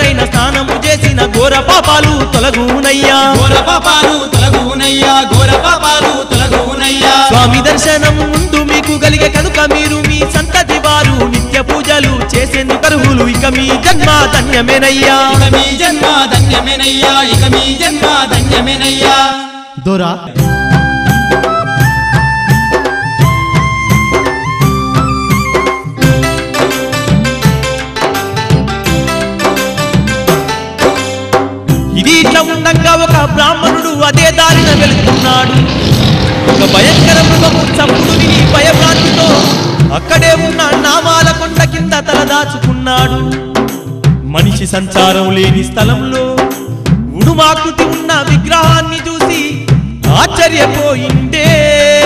ఎవరైనా స్నానము చేసిన ఘోర పాపాలు తొలగునయ్యా ఘోర పాపాలు తొలగునయ్యా ఘోర పాపాలు తొలగునయ్యా స్వామి దర్శనం ముందు మీకు కలిగే కనుక మీరు మీ సంతతి వారు నిత్య పూజలు చేసేందుకు అర్హులు ఇక మీ జన్మ ధన్యమేనయ్యా ఇక మీ జన్మ ధన్యమేనయ్యా ఇక మీ జన్మ ధన్యమేనయ్యా దొరా ఇది ఇట్లా ఉండంగా ఒక బ్రాహ్మణుడు అదే దారిన వెళుతున్నాడు ఒక భయంకర మృగము చప్పుడు విని భయభ్రాంతితో అక్కడే ఉన్న నామాల కొండ కింద తలదాచుకున్నాడు మనిషి సంచారం లేని స్థలంలో ఉడుమాకృతి ఉన్న విగ్రహాన్ని చూసి ఆశ్చర్యపోయిండే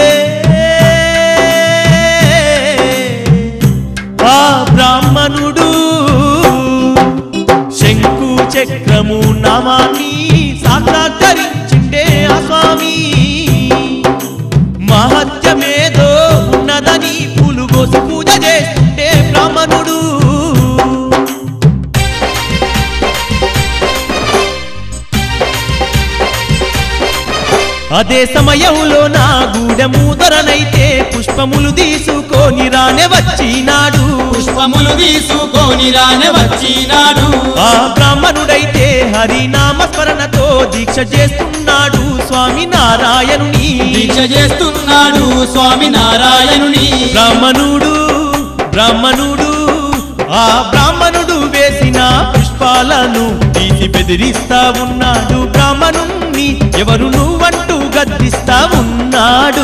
ఆ బ్రాహ్మణుడు శంకు చక్రము నామాన్ని సాక్షాత్కరించిండే ఆ స్వామి మహత్యమేదో ఉన్నదని పూలు కోసి పూజ చేస్తుంటే బ్రాహ్మణుడు అదే సమయంలో నా గూడెము దొరనైతే పుష్పములు తీసుకొని రానే వచ్చినాడు పుష్పములు తీసుకొని రానే వచ్చినాడు ఆ బ్రాహ్మణుడైతే హరినామ స్మరణతో దీక్ష చేస్తున్నాడు స్వామి నారాయణుని దీక్ష చేస్తున్నాడు స్వామి నారాయణుని బ్రాహ్మణుడు బ్రాహ్మణుడు ఆ బ్రాహ్మణుడు వేసిన పుష్పాలను తీసి బెదిరిస్తా ఉన్నాడు బ్రాహ్మణుణ్ణి ఎవరు నువ్వంటూ గద్దిస్తా ఉన్నాడు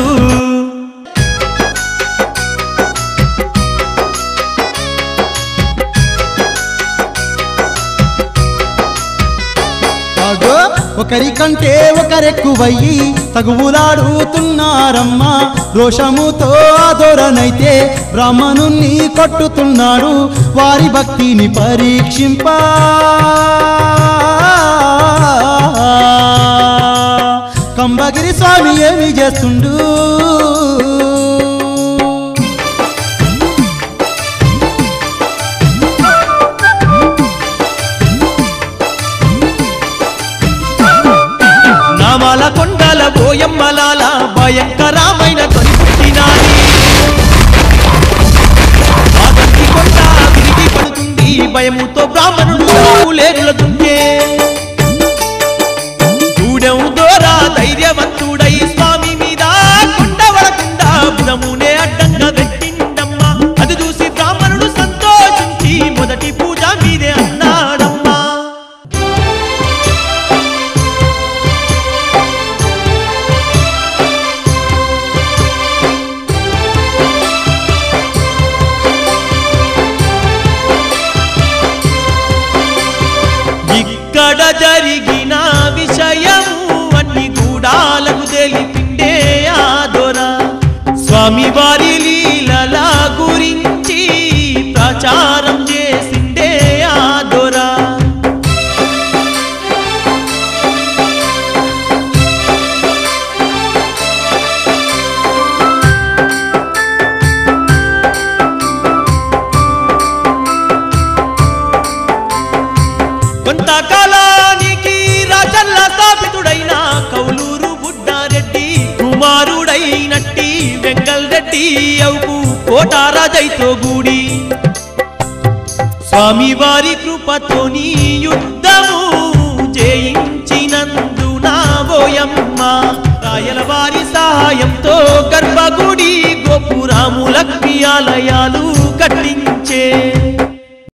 అగో ఒకరికంటే ఒకరెక్కువయ్యి తగువులాడుతున్నారమ్మా రోషముతో ఆదోరనైతే బ్రాహ్మణుణ్ణి కొట్టుతున్నాడు వారి భక్తిని పరీక్షింప కంబగిరి స్వామి ఏమి చేస్తుండు నామాల కొండల బోయమ్మలాల భయంకరమైన కనిపెట్టినాది ఆదంతి కొండ విరిగి పడుతుంది భయముతో బ్రాహ్మణుడు లేరులతుంటే గూడెం దోరా ధైర్యవంతుడై స్వామి మీద కొండ వడకుండా బుధమునే అడ్డంగా పెట్టిండమ్మా అది చూసి బ్రాహ్మణుడు సంతోషించి మొదటి పూజ మీదే అన్నాడమ్మా ఇక్కడ జరిగిన విషయము అన్ని గూడాలకు తెలిపిండే ఆ దొర స్వామి వారి లీలల గురించి ప్రచారం చేసిండే ఆ దొర కొంతకాలానికి రాజల్ల స్థాపితుడైన కౌలూరు బుడ్డారెడ్డి కుమారుడైనట్టి వెంగల్ రెడ్డి అవుకు కోటారాజైతో గూడి స్వామి వారి కృపతోని యుద్ధము జయించినందున బోయమ్మ రాయల వారి సహాయంతో గర్భగుడి గోపురాము లక్ష్మి ఆలయాలు కట్టించే